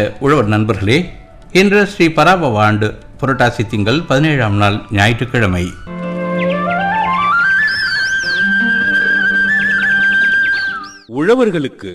உழவர் நண்பர்களே இன்று ஸ்ரீ பராபவ ஆண்டு புரட்டாசி திங்கள் பதினேழாம் நாள் ஞாயிற்றுக்கிழமை உழவர்களுக்கு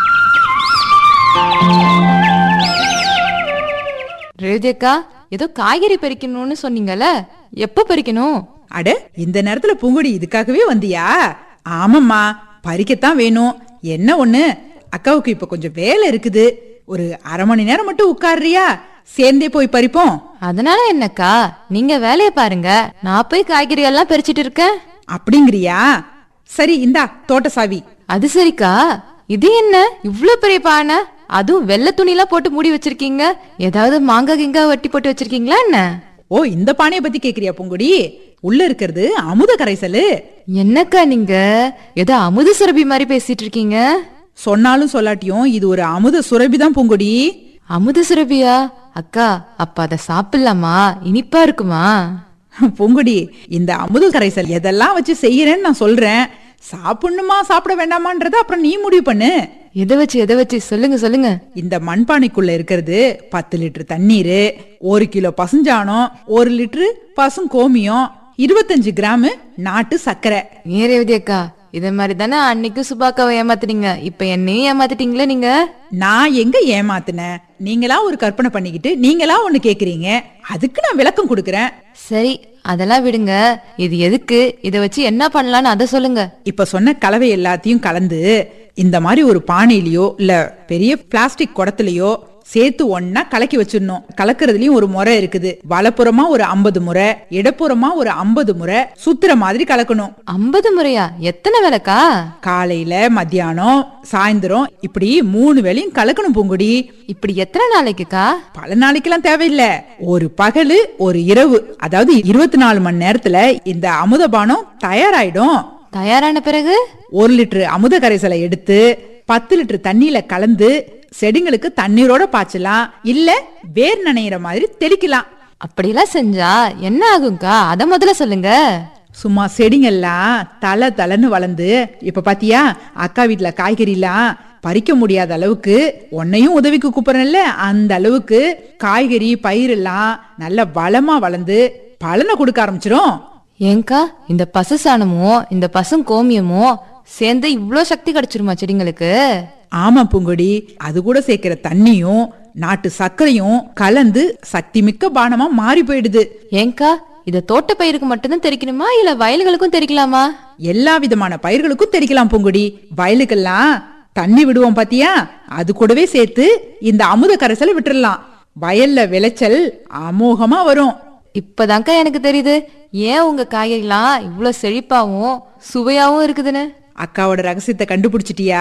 ரேவதியக்கா ஏதோ காய்கறி பறிக்கணும்னு சொன்னீங்கல்ல எப்ப பறிக்கணும் அட இந்த நேரத்துல பூங்குடி இதுக்காகவே வந்தியா ஆமாம்மா பறிக்கத்தான் வேணும் என்ன ஒண்ணு அக்காவுக்கு இப்ப கொஞ்சம் வேலை இருக்குது ஒரு அரை மணி நேரம் மட்டும் உட்காருறியா சேர்ந்தே போய் பறிப்போம் அதனால என்னக்கா நீங்க வேலைய பாருங்க நான் போய் காய்கறி எல்லாம் பறிச்சிட்டு இருக்கேன் அப்படிங்கிறியா சரி இந்தா தோட்ட சாவி அது சரிக்கா இது என்ன இவ்ளோ பெரிய பானை அதுவும் வெள்ளை துணிலாம் போட்டு மூடி வச்சிருக்கீங்க ஏதாவது மாங்காய் கிங்கா வெட்டி போட்டு வச்சிருக்கீங்களா என்ன ஓ இந்த பானைய பத்தி கேக்குறியா பூங்குடி உள்ள இருக்கிறது அமுத கரைசலு என்னக்கா நீங்க ஏதோ அமுது சுரபி மாதிரி பேசிட்டு இருக்கீங்க சொன்னாலும் சொல்லாட்டியும் இது ஒரு அமுத சுரபிதான் பூங்குடி அமுது சுரபியா அக்கா அப்ப அத சாப்பிடலாமா இனிப்பா இருக்குமா பூங்குடி இந்த அமுத கரைசல் எதெல்லாம் வச்சு செய்யறேன்னு நான் சொல்றேன் சாப்பிடணுமா சாப்பிட வேண்டாமான்றத அப்புறம் நீ முடிவு பண்ணு எதை வச்சு எதை வச்சு சொல்லுங்க சொல்லுங்க இந்த மண்பானைக்குள்ள இருக்கிறது பத்து லிட்டர் தண்ணீர் ஒரு கிலோ பசுஞ்சாணம் ஒரு லிட்டரு பசும் கோமியம் இருபத்தஞ்சு கிராம் நாட்டு சர்க்கரை ஏன் ரேவதி அக்கா இத மாதிரி தானே அன்னைக்கு சுபாக்காவை ஏமாத்துனீங்க இப்ப என்னையும் ஏமாத்திட்டீங்களே நீங்க நான் எங்க ஏமாத்தினேன் நீங்களா ஒரு கற்பனை பண்ணிக்கிட்டு நீங்களா ஒண்ணு கேக்குறீங்க அதுக்கு நான் விளக்கம் கொடுக்கறேன் சரி அதெல்லாம் விடுங்க இது எதுக்கு இத வச்சு என்ன பண்ணலாம்னு அதை சொல்லுங்க இப்ப சொன்ன கலவை எல்லாத்தையும் கலந்து இந்த மாதிரி ஒரு பானையிலயோ இல்ல பெரிய பிளாஸ்டிக் குடத்துலயோ சேர்த்து ஒன்னா கலக்கி வச்சிடணும் கலக்கிறதுலயும் ஒரு முறை இருக்குது வலப்புறமா ஒரு ஐம்பது முறை இடப்புறமா ஒரு ஐம்பது முறை சுத்துற மாதிரி கலக்கணும் ஐம்பது முறையா எத்தனை விளக்கா காலையில மத்தியானம் சாயந்தரம் இப்படி மூணு வேளையும் கலக்கணும் பூங்குடி இப்படி எத்தனை நாளைக்குக்கா பல நாளைக்கெல்லாம் தேவையில்ல ஒரு பகலு ஒரு இரவு அதாவது இருபத்தி நாலு மணி நேரத்துல இந்த அமுதபானம் தயாராயிடும் தயாரான பிறகு ஒரு லிட்டர் அமுத கரைசலை எடுத்து பத்து லிட்டர் தண்ணியில கலந்து செடிங்களுக்கு தண்ணீரோட பாய்ச்சலாம் இல்ல வேர் நனையிற மாதிரி தெளிக்கலாம் அப்படிலாம் செஞ்சா என்ன ஆகும்க்கா அத முதல்ல சொல்லுங்க சும்மா செடிங்கெல்லாம் தலை தலைன்னு வளர்ந்து இப்ப பாத்தியா அக்கா வீட்டுல காய்கறிலாம் பறிக்க முடியாத அளவுக்கு உன்னையும் உதவிக்கு கூப்பிடுறேன்ல அந்த அளவுக்கு காய்கறி பயிரெல்லாம் நல்ல வளமா வளர்ந்து பலனை கொடுக்க ஆரம்பிச்சிரும் ஏங்கா இந்த பசு சாணமும் இந்த பசும் கோமியமும் சேர்ந்து இவ்ளோ சக்தி கிடைச்சிருமா செடிங்களுக்கு ஆமா பூங்கொடி அது கூட சேர்க்கிற தண்ணியும் நாட்டு சர்க்கரையும் கலந்து சக்தி மிக்க பானமா மாறி போயிடுது ஏங்கா இத தோட்ட பயிருக்கு மட்டும்தான் தெரிக்கணுமா இல்ல வயல்களுக்கும் தெரிக்கலாமா எல்லா விதமான பயிர்களுக்கும் தெளிக்கலாம் பூங்குடி வயலுக்கெல்லாம் தண்ணி விடுவோம் பாத்தியா அது கூடவே சேர்த்து இந்த அமுத கரைசலை விட்டுறலாம் வயல்ல விளைச்சல் அமோகமா வரும் இப்பதான்க்கா எனக்கு தெரியுது ஏன் உங்க காய்கறிலாம் இவ்ளோ செழிப்பாவும் சுவையாவும் இருக்குதுன்னு அக்காவோட ரகசியத்தை கண்டுபிடிச்சிட்டியா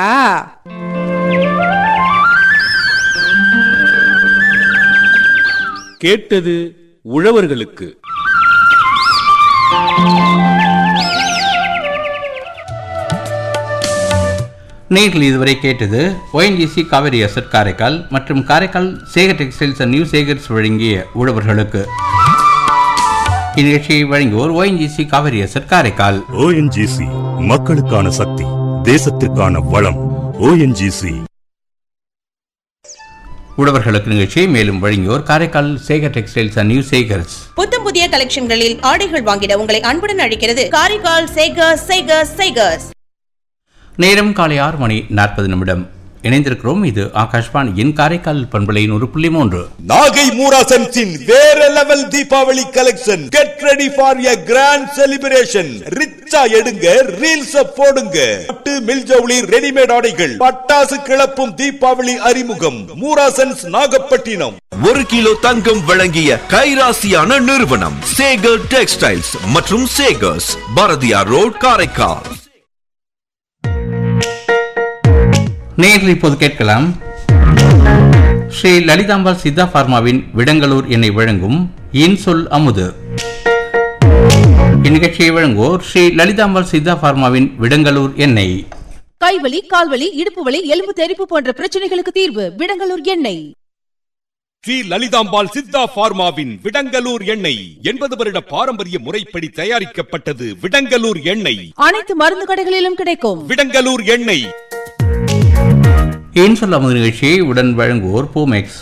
கேட்டது உழவர்களுக்கு நீங்கள் இதுவரை கேட்டது ஒயின்ஜிசி காவேரி அசட் காரைக்கால் மற்றும் Karaikal Sekar textiles and new Sekars வழங்கிய உழவர்களுக்கு இந்நிகழ்ச்சியை வழங்குவோர் ஒயின்ஜிசி காவேரி அசட் காரைக்கால் ஓஎன்ஜிசி மக்களுக்கான சக்தி தேசத்திற்கான வளம் ஓஎன்ஜிசி உழவர்களுக்கு நிகழ்ச்சியை மேலும் வழங்கியோர் Karaikal Sekar textiles and new Sekars புத்தம் புதிய கலெக்ஷன்களில் ஆடைகள் வாங்கிட உங்களை அன்புடன் அழைக்கிறது காரைக்கால் சேகர்ஸ் சேகர்ஸ் சேகர்ஸ் நேரம் காலை ஆறு மணி நாற்பது நிமிடம் இணைந்திருக்கிறோம் இது ஆகாஷ்வாணியின் காரைக்கால் பண்பலை நூறு புள்ளி மூன்று நாகை மூராசன்ஸின் வேற level Deepavali collection get ready for a grand celebration ரிச்சா எடுங்க ரீல்ஸ் போடுங்க பட்டு மில்ஜவுளி ரெடிமேட் ஆடைகள் பட்டாசு கிளப்பும் தீபாவளி அறிமுகம் மூராசன்ஸ் நாகப்பட்டினம் ஒரு கிலோ தங்கம் வழங்கிய கைராசியான நிறுவனம் சேகர் டெக்ஸ்டைல்ஸ் மற்றும் சேகர்ஸ் பாரதியார் ரோட் காரைக்கால் நேரில் இப்போது கேட்கலாம் ஸ்ரீ லலிதாம்பாள் சித்தா பார்மாவின் விடங்கலூர் எண்ணெய் வழங்கும் இன்சொல் அமுது இந்நிகழ்ச்சியை வழங்குவோர் ஸ்ரீ லலிதாம்பாள் சித்தா பார்மாவின் விடங்கலூர் எண்ணெய் கைவலி கால்வலி இடுப்பு வலி எலும்பு தெறிப்பு போன்ற பிரச்சனைகளுக்கு தீர்வு விடங்கலூர் எண்ணெய் ஸ்ரீ லலிதாம்பாள் சித்தா பார்மாவின் விடங்கலூர் எண்ணெய் எண்பது வருட பாரம்பரிய முறைப்படி தயாரிக்கப்பட்டது விடங்கலூர் எண்ணெய் அனைத்து மருந்து கடைகளிலும் கிடைக்கும் விடங்கலூர் எண்ணெய் இன்சொல் அமுது நிகழ்ச்சியை உடன் வழங்குவோர் பூமெக்ஸ்